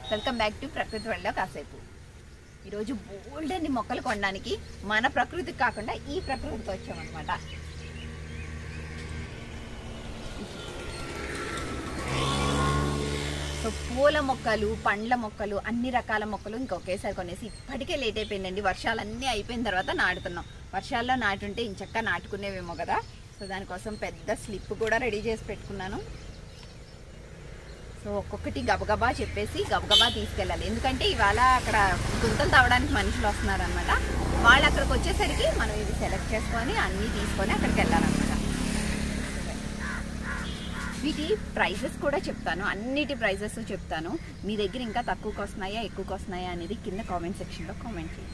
Welcome back to ప్రకృతి వల్ల కాసేపు ఈరోజు బోల్డ్ అన్ని మొక్కలు కొనడానికి మన ప్రకృతికి కాకుండా ఈ ప్రకృతికి వచ్చామన్నమాట సో పూల మొక్కలు పండ్ల మొక్కలు అన్ని రకాల మొక్కలు ఇంకొకేసారి కొనేసి ఇప్పటికే లేట్ అయిపోయిందండి వర్షాలు అన్నీ అయిపోయిన తర్వాత నాటుతున్నాం వర్షాల్లో నాటుంటే ఇంచక్క నాటుకునేవేమో కదా సో దానికోసం పెద్ద స్లిప్ కూడా రెడీ చేసి పెట్టుకున్నాను సో ఒక్కొక్కటి గబగబా చెప్పేసి గబగబా తీసుకెళ్ళాలి ఎందుకంటే ఇవాళ అక్కడ గుంతలు తవ్వడానికి మనుషులు వస్తున్నారనమాట వాళ్ళు అక్కడికి వచ్చేసరికి మనం ఇది సెలెక్ట్ చేసుకొని అన్నీ తీసుకొని అక్కడికి వెళ్ళాలన్నమాట వీటి ప్రైజెస్ కూడా చెప్తాను అన్నిటి ప్రైజెస్ చెప్తాను మీ దగ్గర ఇంకా తక్కువకి వస్తున్నాయా ఎక్కువకి వస్తున్నాయా అనేది కింద కామెంట్ సెక్షన్లో కామెంట్ చేయండి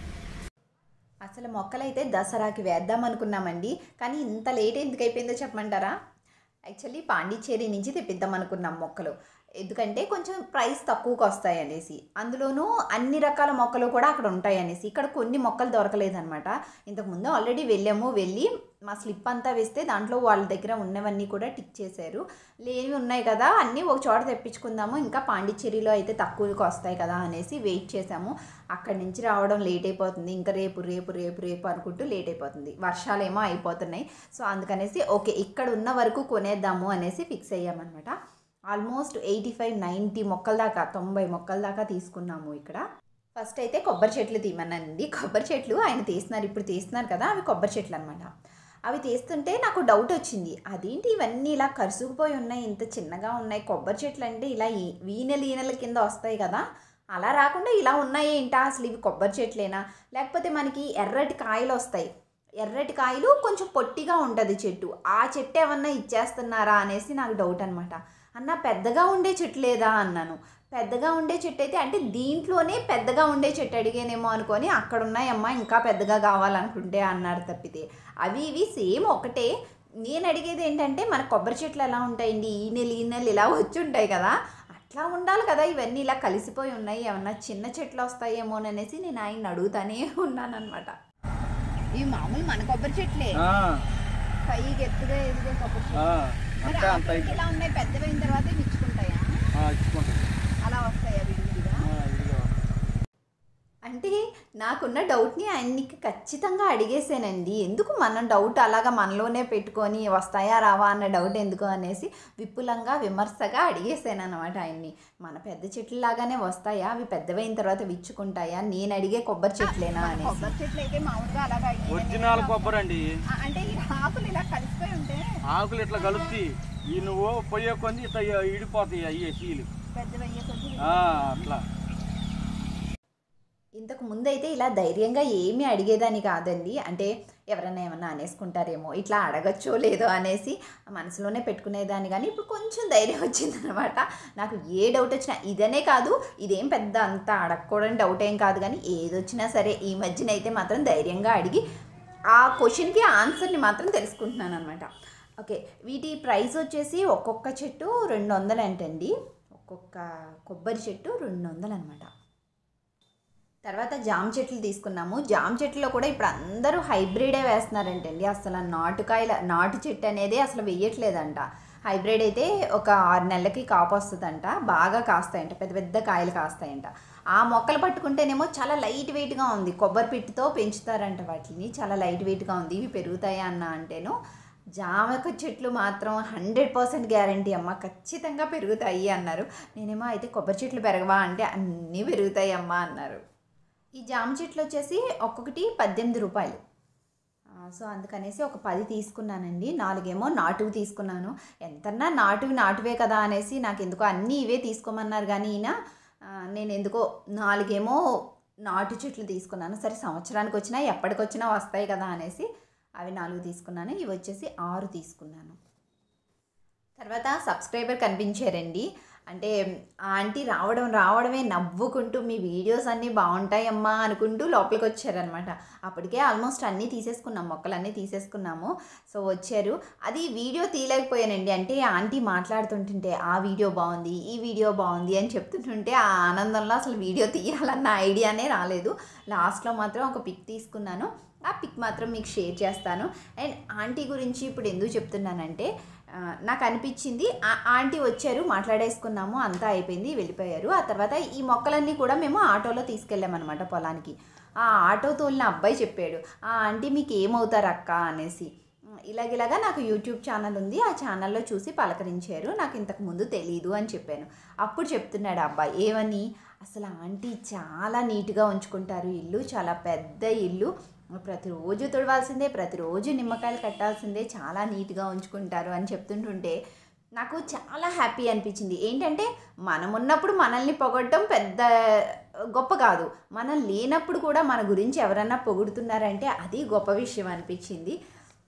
అసలు మొక్కలైతే దసరాకి వేద్దాం అనుకున్నామండి కానీ ఇంత లేట్ ఎందుకు అయిపోయిందో చెప్పమంటారా యాక్చువల్లీ పాండిచ్చేరి నుంచి తెప్పిద్దాం అనుకున్నాం మొక్కలు ఎందుకంటే కొంచెం ప్రైస్ తక్కువకి వస్తాయి అనేసి అందులోనూ అన్ని రకాల మొక్కలు కూడా అక్కడ ఉంటాయి అనేసి ఇక్కడ కొన్ని మొక్కలు దొరకలేదనమాట ఇంతకుముందు ఆల్రెడీ వెళ్ళాము వెళ్ళి మా స్లిప్ అంతా వేస్తే దాంట్లో వాళ్ళ దగ్గర ఉన్నవన్నీ కూడా టిక్ చేశారు లేవి ఉన్నాయి కదా అన్నీ ఒక చోట తెప్పించుకుందాము ఇంకా పాండిచ్చేరిలో అయితే తక్కువకి వస్తాయి కదా అనేసి వెయిట్ చేసాము అక్కడి నుంచి రావడం లేట్ అయిపోతుంది ఇంకా రేపు రేపు రేపు రేపు అనుకుంటూ లేట్ అయిపోతుంది వర్షాలేమో అయిపోతున్నాయి సో అందుకనేసి ఓకే ఇక్కడ ఉన్న వరకు కొనేద్దాము అనేసి ఫిక్స్ అయ్యామన్నమాట ఆల్మోస్ట్ ఎయిటీ ఫైవ్ నైంటీ మొక్కల దాకా తొంభై మొక్కల దాకా తీసుకున్నాము ఇక్కడ ఫస్ట్ అయితే కొబ్బరి చెట్లు తీయమన్నానండి కొబ్బరి చెట్లు ఆయన తీస్తున్నారు ఇప్పుడు తీస్తున్నారు కదా అవి కొబ్బరి చెట్లు అనమాట అవి తీస్తుంటే నాకు డౌట్ వచ్చింది అదేంటి ఇవన్నీ ఇలా కరుసుకుపోయి ఉన్నాయి ఇంత చిన్నగా ఉన్నాయి కొబ్బరి చెట్లు అంటే ఇలా ఈ- వీనెల ఈనెల కింద వస్తాయి కదా అలా రాకుండా ఇలా ఉన్నాయి ఏంటా అసలు ఇవి కొబ్బరి చెట్లేనా లేకపోతే మనకి ఎర్రటి కాయలు వస్తాయి ఎర్రటి కాయలు కొంచెం పొట్టిగా ఉంటుంది చెట్టు ఆ చెట్టు ఏమన్నా ఇచ్చేస్తున్నారా అనేసి నాకు డౌట్ అనమాట అన్న పెద్దగా ఉండే చెట్టు లేదా అన్నాను పెద్దగా ఉండే చెట్టు అయితే అంటే దీంట్లోనే పెద్దగా ఉండే చెట్టు అడిగానేమో అనుకొని అక్కడ ఉన్నాయమ్మా ఇంకా పెద్దగా కావాలనుకుంటే అన్నారు తప్పితే అవి ఇవి సేమ్ ఒకటే నేను అడిగేది ఏంటంటే మన కొబ్బరి చెట్లు ఎలా ఉంటాయండి ఈ నెల ఈ నెల ఇలా వచ్చి ఉంటాయి కదా అట్లా ఉండాలి కదా ఇవన్నీ ఇలా కలిసిపోయి ఉన్నాయి ఏమన్నా చిన్న చెట్లు వస్తాయేమోననేసి నేను ఆయన అడుగుతానే ఉన్నాను అనమాట ఇవి మామూలు మన కొబ్బరి చెట్లే ఆ, పైకి ఎత్తుగా ఎదిగే కొబ్బరి చెట్లు ఆ, మరి అంతే అంత ఆకులు ఇలా ఉన్నాయి పెద్దవైన తర్వాత ఇవి ఇచ్చుకుంటాయా ఇచ్చుకుంటాం అలా వస్తాయా విడివిడిగా ఇదిగో అంటే నాకున్న డౌట్ని ఆయనకి ఖచ్చితంగా అడిగేసానండి ఎందుకు మనం డౌట్ అలాగా మనలోనే పెట్టుకొని వస్తాయా రావా అన్న డౌట్ ఎందుకు అనేసి విపులంగా విమర్శగా అడిగేసాను అనమాట ఆయన్ని మన పెద్ద చెట్లు లాగానే వస్తాయా అవి పెద్దవైన తర్వాత విచ్చుకుంటాయా నేను అడిగే కొబ్బరి చెట్లేనా అనేసి కొబ్బరి చెట్లు అయితే మామూలుగా అలాగా ఒరిజినల్ కొబ్బరి అండి అంటే ఈ ఆకులు ఇలా కలిసిపోయి ఉంటే ఆకులు ఇట్లా కలుస్తాయి ఈ నువ్వు పొయ్యే కొంది ఇట్లా ఇడిపోతాయి అయ్యే చీలు పెద్దవయ్యే కొద్ది ఆ, అట్లా ఇంతకు ముందు అయితే ఇలా ధైర్యంగా ఏమీ అడిగేదాన్ని కాదండి అంటే ఎవరైనా ఏమన్నా అనేసుకుంటారేమో ఇట్లా అడగచ్చో లేదో అనేసి మనసులోనే పెట్టుకునేదాన్ని కానీ ఇప్పుడు కొంచెం ధైర్యం వచ్చిందనమాట నాకు ఏ డౌట్ వచ్చినా ఇదనే కాదు ఇదేం పెద్ద అంత అడగకూడని డౌట్ ఏం కాదు కానీ ఏది వచ్చినా సరే ఈ మధ్యన అయితే మాత్రం ధైర్యంగా అడిగి ఆ క్వశ్చన్కి ఆన్సర్ని మాత్రం తెలుసుకుంటున్నాను అనమాట ఓకే వీటి ప్రైస్ వచ్చేసి ఒక్కొక్క చెట్టు రెండు వందలు అంటండి ఒక్కొక్క కొబ్బరి చెట్టు రెండు వందలు అనమాట తర్వాత జామ చెట్లు తీసుకున్నాము జామ చెట్లలో కూడా ఇప్పుడు అందరూ హైబ్రిడే వేస్తున్నారంటండి అసలు ఆ నాటుకాయల నాటు చెట్టు అనేది అసలు వెయ్యట్లేదంట హైబ్రిడ్ అయితే ఒక ఆరు నెలలకి కాపు వస్తుందంట బాగా కాస్తాయంట పెద్ద పెద్ద కాయలు కాస్తాయంట ఆ మొక్కలు పట్టుకుంటేనేమో చాలా లైట్ వెయిట్గా ఉంది కొబ్బరి పిట్టుతో పెంచుతారంట వాటిని చాలా లైట్ వెయిట్గా ఉంది ఇవి పెరుగుతాయా అన్న అంటేను జామక చెట్లు మాత్రం హండ్రెడ్ పర్సెంట్ గ్యారంటీ అమ్మ ఖచ్చితంగా పెరుగుతాయి అన్నారు నేనేమో అయితే కొబ్బరి చెట్లు పెరగవా అంటే అన్నీ పెరుగుతాయి అమ్మ అన్నారు ఈ జామ చెట్లు వచ్చేసి ఒక్కొక్కటి పద్దెనిమిది రూపాయలు ఆ, సో అందుకనేసి ఒక పది తీసుకున్నానండి నాలుగేమో నాటువి తీసుకున్నాను ఎంతన్నా నాటువి నాటువే కదా అనేసి నాకు ఎందుకో అన్నీ ఇవే తీసుకోమన్నారు కానీ ఈయన ఆ, నేను ఎందుకో నాలుగేమో నాటు చెట్లు తీసుకున్నాను సరే సంవత్సరానికి వచ్చినా ఎప్పటికొచ్చినా వస్తాయి కదా అనేసి అవి నాలుగు తీసుకున్నాను ఇవి వచ్చేసి ఆరు తీసుకున్నాను తర్వాత సబ్స్క్రైబర్ కనిపించారండి అంటే ఆ ఆంటీ రావడం రావడమే నవ్వుకుంటూ మీ వీడియోస్ అన్నీ బాగుంటాయమ్మా అనుకుంటూ లోపలికి వచ్చారనమాట అప్పటికే ఆల్మోస్ట్ అన్నీ తీసేసుకున్నాం మొక్కలన్నీ తీసేసుకున్నాము సో వచ్చారు అది వీడియో తీయలేకపోయానండి అంటే ఆ ఆంటీ మాట్లాడుతుంటుంటే ఆ వీడియో బాగుంది ఈ వీడియో బాగుంది అని చెప్తుంటుంటే ఆ ఆనందంలో అసలు వీడియో తీయాలన్న ఐడియానే రాలేదు లాస్ట్లో మాత్రం ఒక పిక్ తీసుకున్నాను ఆ పిక్ మాత్రం మీకు షేర్ చేస్తాను అండ్ ఆంటీ గురించి ఇప్పుడు ఎందుకు చెప్తున్నానంటే ఆ, ఆ, నాకు అనిపించింది ఆ- ఆంటీ వచ్చారు మాట్లాడేసుకున్నాము అంతా అయిపోయింది వెళ్ళిపోయారు ఆ తర్వాత ఈ మొక్కలన్నీ కూడా మేము ఆటోలో తీసుకెళ్ళామన్నమాట పొలానికి ఆ ఆటో తోలిన అబ్బాయి చెప్పాడు ఆ ఆంటీ మీకు ఏమవుతారు అక్క అనేసి ఇలాగిలాగా నాకు యూట్యూబ్ ఛానల్ ఉంది ఆ ఛానల్లో చూసి పలకరించారు నాకు ఇంతకు ముందు తెలీదు అని చెప్పాను అప్పుడు చెప్తున్నాడు ఆ అబ్బాయి ఏమని అసలు ఆంటీ చాలా నీట్గా ఉంచుకుంటారు ఇల్లు చాలా పెద్ద ఇల్లు ప్రతిరోజు తుడవాల్సిందే ప్రతిరోజు నిమ్మకాయలు కట్టాల్సిందే చాలా నీట్గా ఉంచుకుంటారు అని చెప్తుంటుంటే నాకు చాలా హ్యాపీ అనిపించింది ఏంటంటే మనం ఉన్నప్పుడు మనల్ని పొగడటం పెద్ద గొప్ప కాదు మనం లేనప్పుడు కూడా మన గురించి ఎవరన్నా పొగుడుతున్నారంటే అది గొప్ప విషయం అనిపించింది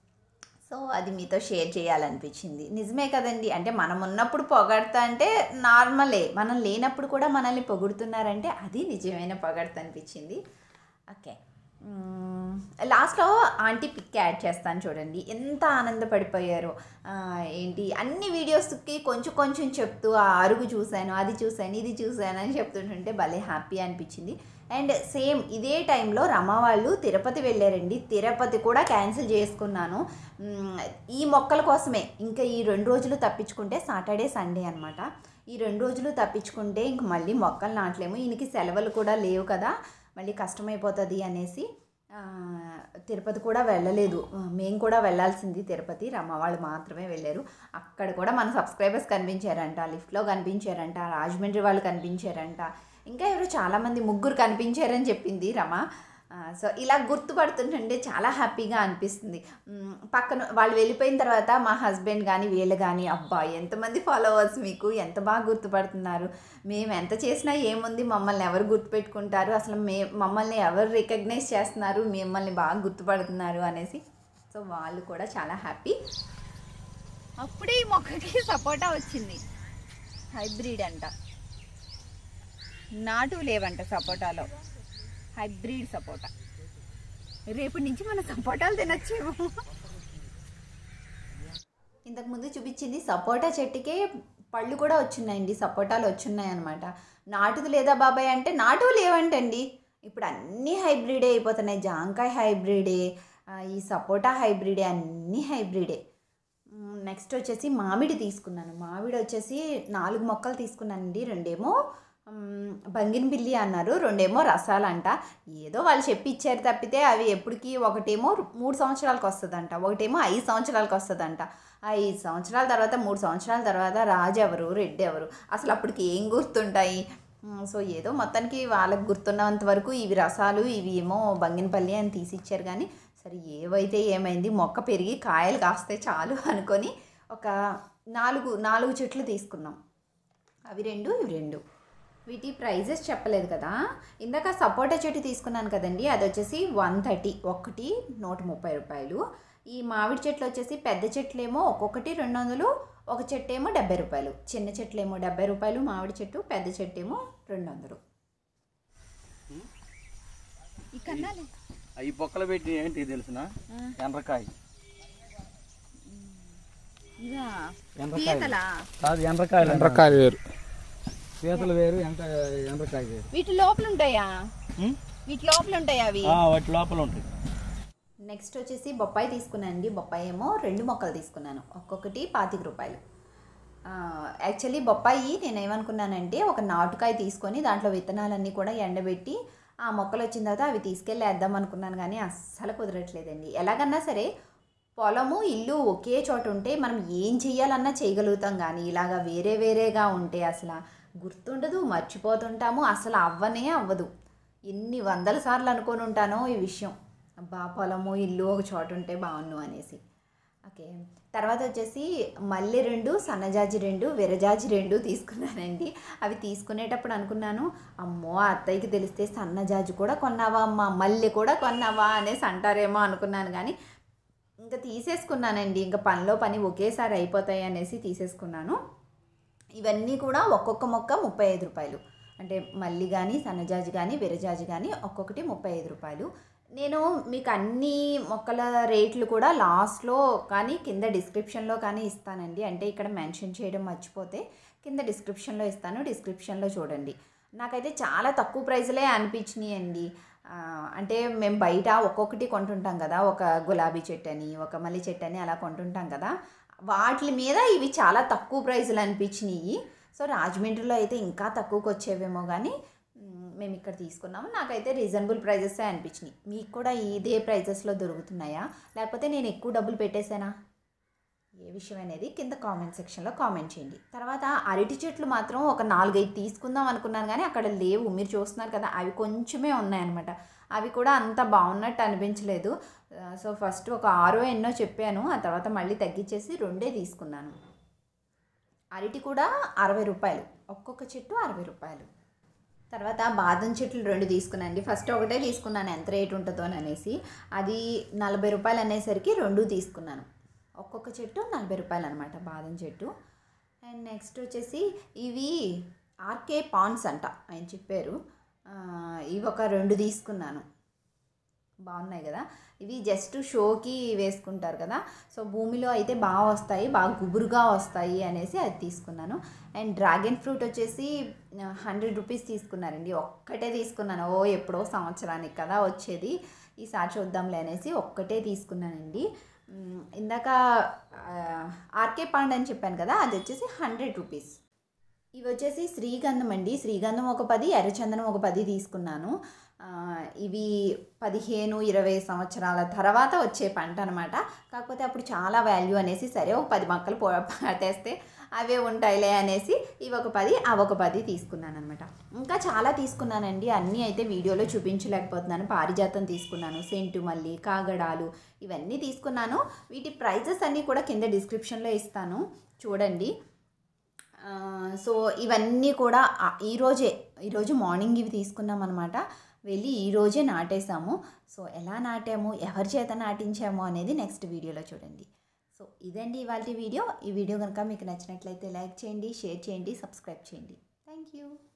సో అది మీతో షేర్ చేయాలనిపించింది నిజమే కదండి అంటే మనం ఉన్నప్పుడు పొగడతా అంటే నార్మలే మనం లేనప్పుడు కూడా మనల్ని పొగుడుతున్నారంటే అది నిజమైన పొగడత అనిపించింది ఓకే మ్మ్. లాస్ట్లో ఆంటీ పిక్ యాడ్ చేస్తాను చూడండి ఎంత ఆనందపడిపోయారో ఆ, ఏంటి అన్ని వీడియోస్కి కొంచెం కొంచెం చెప్తూ ఆ అరుగు చూశాను అది చూశాను ఇది చూశాను అని చెప్తుంటుంటే భలే హ్యాపీ అనిపించింది అండ్ సేమ్ ఇదే టైంలో రమ వాళ్ళు తిరుపతి వెళ్ళారండి తిరుపతి కూడా క్యాన్సిల్ చేసుకున్నాను మ్మ్, ఈ మొక్కల కోసమే ఇంకా ఈ రెండు రోజులు తప్పించుకుంటే సాటర్డే సండే అనమాట ఈ రెండు రోజులు తప్పించుకుంటే ఇంక మళ్ళీ మొక్కలు నాటలేము ఈయనకి సెలవులు కూడా లేవు కదా మళ్ళీ కష్టమైపోతుంది అనేసి ఆ, తిరుపతి కూడా వెళ్ళలేదు ఆ, మేము కూడా వెళ్ళాల్సింది తిరుపతి రమ్మ వాళ్ళు మాత్రమే వెళ్ళారు అక్కడ కూడా మన సబ్స్క్రైబర్స్ కనిపించారంట లిఫ్ట్లో కనిపించారంట రాజమండ్రి వాళ్ళు కనిపించారంట ఇంకా ఎవరు చాలామంది ముగ్గురు కనిపించారని చెప్పింది రమ ఆ, సో ఇలా గుర్తుపడుతుంటుంటే చాలా హ్యాపీగా అనిపిస్తుంది మ్, పక్కన వాళ్ళు వెళ్ళిపోయిన తర్వాత మా హస్బెండ్ కానీ వీళ్ళు కానీ అబ్బా ఎంతమంది ఫాలోవర్స్ మీకు ఎంత బాగా గుర్తుపడుతున్నారు మేము ఎంత చేసినా ఏముంది మమ్మల్ని ఎవరు గుర్తుపెట్టుకుంటారు అసలు మే మమ్మల్ని ఎవరు రికగ్నైజ్ చేస్తున్నారు మిమ్మల్ని బాగా గుర్తుపడుతున్నారు అనేసి సో వాళ్ళు కూడా చాలా హ్యాపీ అప్పుడే ఈ మొక్కకి సపోటా వచ్చింది హైబ్రిడ్ అంట నాటు లేవంట సపోటాలో హైబ్రిడ్ సపోటా రేపటి నుంచి మన సపోటాలు తినచ్చేమో ఇంతకు ముందు చూపించింది సపోటా చెట్టుకే పళ్ళు కూడా వచ్చున్నాయండి సపోటాలు వచ్చున్నాయి అనమాట నాటుది లేదా బాబాయ్ అంటే నాటు లేవంటండి ఇప్పుడు అన్నీ హైబ్రిడే అయిపోతున్నాయి జాంకాయ హైబ్రిడే ఆ, ఈ సపోటా హైబ్రిడే అన్నీ హైబ్రిడే నెక్స్ట్ వచ్చేసి మామిడి తీసుకున్నాను మామిడి వచ్చేసి నాలుగు మొక్కలు తీసుకున్నానండి రెండేమో మ్, బంగినబిల్లి అన్నారు రెండేమో రసాలంట ఏదో వాళ్ళు చెప్పి ఇచ్చారు తప్పితే అవి ఎప్పటికీ ఒకటేమో మూడు సంవత్సరాలకు వస్తుందంట ఒకటేమో ఐదు సంవత్సరాలకు వస్తుందంట ఐదు సంవత్సరాల తర్వాత మూడు సంవత్సరాల తర్వాత రాజు ఎవరు రెడ్డి ఎవరు అసలు అప్పటికి ఏం గుర్తుంటాయి మ్, సో ఏదో మొత్తానికి వాళ్ళకి గుర్తున్నంత వరకు ఇవి రసాలు ఇవి ఏమో బంగినపల్లి అని తీసిచ్చారు కానీ సరే ఏవైతే ఏమైంది మొక్క పెరిగి కాయలు కాస్తే చాలు అనుకొని ఒక నాలుగు నాలుగు చెట్లు తీసుకున్నాం అవి రెండు ఇవి రెండు వీటి ప్రైజెస్ చెప్పలేదు కదా ఇందాక సపోటా చెట్టు తీసుకున్నాను కదండి అది వచ్చేసి వన్ థర్టీ ఒకటి నూట ముప్పై రూపాయలు ఈ మామిడి చెట్లు వచ్చేసి పెద్ద చెట్లేమో ఒక్కొక్కటి రెండు వందలు ఒక చెట్టు ఏమో డెబ్బై రూపాయలు చిన్న చెట్లు ఏమో డెబ్బై రూపాయలు మామిడి చెట్టు పెద్ద చెట్టు ఏమో రెండు వందలు ఈ కన్నాలి అవి బొక్కలు పెట్టి ఏంటి తెలిసిన ఎండ్రకాయ ఇదా ఎండ్రకాయ పీతలా కాదు ఎండ్రకాయలు ఎండ్రకాయ వేరు పీతలు వేరు ఎండ ఎండ్రకాయ వేరు వీటి లోపల ఉంటాయా ఉం? వీటి లోపల ఉంటాయా అవి ఆ, వాటి లోపల ఉంటాయి నెక్స్ట్ వచ్చేసి బొప్పాయి తీసుకున్నానండి బొప్పాయి ఏమో రెండు మొక్కలు తీసుకున్నాను ఒక్కొక్కటి పాతిక రూపాయలు యాక్చువల్లీ బొప్పాయి నేను ఏమనుకున్నానంటే ఒక నాటుకాయ తీసుకొని దాంట్లో విత్తనాలన్నీ కూడా ఎండబెట్టి ఆ మొక్కలు వచ్చిన తర్వాత అవి తీసుకెళ్ళి వేద్దాం అనుకున్నాను కానీ అస్సలు కుదరట్లేదండి ఎలాగన్నా సరే పొలము ఇల్లు ఒకే చోట ఉంటే మనం ఏం చెయ్యాలన్నా చేయగలుగుతాం కానీ ఇలాగా వేరే వేరేగా ఉంటే అసలు గుర్తుండదు మర్చిపోతుంటాము అసలు అవ్వనే అవ్వదు ఎన్ని వందల సార్లు అనుకొని ఉంటానో ఈ విషయం అబ్బా పొలము ఇల్లు ఒక చోట ఉంటే బాగున్ను అనేసి ఓకే తర్వాత వచ్చేసి మల్లె రెండు సన్నజాజి రెండు విరజాజి రెండు తీసుకున్నానండి అవి తీసుకునేటప్పుడు అనుకున్నాను అమ్మో ఆ అత్తయ్యకి తెలిస్తే సన్నజాజి కూడా కొన్నావా అమ్మ మల్లె కూడా కొన్నావా అనేసి అంటారేమో అనుకున్నాను కానీ ఇంకా తీసేసుకున్నానండి ఇంకా పనిలో పని ఒకేసారి అయిపోతాయి అనేసి తీసేసుకున్నాను ఇవన్నీ కూడా ఒక్కొక్క మొక్క ముప్పై ఐదు రూపాయలు అంటే మల్లి కానీ సన్నజాజి కానీ విరజాజి కానీ ఒక్కొక్కటి ముప్పై ఐదు రూపాయలు నేను మీకు అన్ని మొక్కల రేట్లు కూడా లాస్ట్లో కానీ కింద డిస్క్రిప్షన్లో కానీ ఇస్తానండి అంటే ఇక్కడ మెన్షన్ చేయడం మర్చిపోతే కింద డిస్క్రిప్షన్లో ఇస్తాను డిస్క్రిప్షన్లో చూడండి నాకైతే చాలా తక్కువ ప్రైజ్లే అనిపించినాయి అండి ఆ, అంటే మేము బయట ఒక్కొక్కటి కొంటుంటాం కదా ఒక గులాబీ చెట్టు అని ఒక మల్లి చెట్టు అని అలా కొంటుంటాం కదా వాటి మీద ఇవి చాలా తక్కువ ప్రైజులు అనిపించినాయి సో రాజమండ్రిలో అయితే ఇంకా తక్కువకి వచ్చేవేమో కానీ మ్, మేము ఇక్కడ తీసుకున్నాము నాకైతే రీజనబుల్ ప్రైజెసే అనిపించినాయి మీకు కూడా ఇదే ప్రైజెస్లో దొరుకుతున్నాయా లేకపోతే నేను ఎక్కువ డబ్బులు పెట్టేశానా ఏ విషయం అనేది కింద కామెంట్ సెక్షన్లో కామెంట్ చేయండి తర్వాత అరటి చెట్లు మాత్రం ఒక నాలుగైదు తీసుకుందాం అనుకున్నాను కానీ అక్కడ లేవు మీరు చూస్తున్నారు కదా అవి కొంచెమే ఉన్నాయన్నమాట అవి కూడా అంత బాగున్నట్టు అనిపించలేదు ఆ, సో ఫస్ట్ ఒక ఆరో ఎన్నో చెప్పాను ఆ తర్వాత మళ్ళీ తగ్గించేసి రెండే తీసుకున్నాను అరటి కూడా అరవై రూపాయలు ఒక్కొక్క చెట్టు అరవై రూపాయలు తర్వాత బాదం చెట్లు రెండు తీసుకున్నానండి ఫస్ట్ ఒకటే తీసుకున్నాను ఎంత రేట్ ఉంటుందో అని అనేసి అది నలభై రూపాయలు అనేసరికి రెండు తీసుకున్నాను ఒక్కొక్క చెట్టు నలభై రూపాయలు అనమాట బాదం చెట్టు అండ్ నెక్స్ట్ వచ్చేసి ఇవి ఆర్కే పాన్స్ అంట ఆయన చెప్పారు ఆ, ఇవి ఒక రెండు తీసుకున్నాను బాగున్నాయి కదా ఇవి జస్ట్ షోకి వేసుకుంటారు కదా సో భూమిలో అయితే బాగా వస్తాయి బాగా గుబురుగా వస్తాయి అనేసి అది తీసుకున్నాను అండ్ డ్రాగన్ ఫ్రూట్ వచ్చేసి హండ్రెడ్ రూపీస్ తీసుకున్నారండి ఒక్కటే తీసుకున్నాను ఓ ఎప్పుడో సంవత్సరానికి కదా వచ్చేది ఈసారి చూద్దాంలే అనేసి ఒక్కటే తీసుకున్నానండి మ్, ఇందాక ఆ, ఆర్కే పాండ్ అని చెప్పాను కదా అది వచ్చేసి హండ్రెడ్ రూపీస్ ఇవి వచ్చేసి శ్రీగంధం అండి శ్రీగంధం ఒక పది ఎర్రచందనం ఒక పది తీసుకున్నాను ఆ, ఇవి పదిహేను ఇరవై సంవత్సరాల తర్వాత వచ్చే పంట అనమాట కాకపోతే అప్పుడు చాలా వాల్యూ అనేసి సరే ఒక పది మొక్కలు పో పాటేస్తే అవే ఉంటాయిలే అనేసి ఇవి ఒక పది అవి ఒక పది తీసుకున్నాను అనమాట ఇంకా చాలా తీసుకున్నానండి అన్నీ అయితే వీడియోలో చూపించలేకపోతున్నాను పారిజాతం తీసుకున్నాను సెంటు మల్లి కాగడాలు ఇవన్నీ తీసుకున్నాను వీటి ప్రైజెస్ అన్నీ కూడా కింద డిస్క్రిప్షన్లో ఇస్తాను చూడండి ఆ, సో ఇవన్నీ కూడా ఆ, ఈరోజే ఈరోజు మార్నింగ్ ఇవి తీసుకున్నాం అనమాట వెళ్ళి ఈరోజే నాటేసాము సో ఎలా నాటాము ఎవరి చేత నాటించాము అనేది నెక్స్ట్ వీడియోలో చూడండి సో ఇదండి ఇవాళ వీడియో ఈ వీడియో కనుక మీకు నచ్చినట్లయితే లైక్ చేయండి షేర్ చేయండి సబ్స్క్రైబ్ చేయండి థ్యాంక్ యూ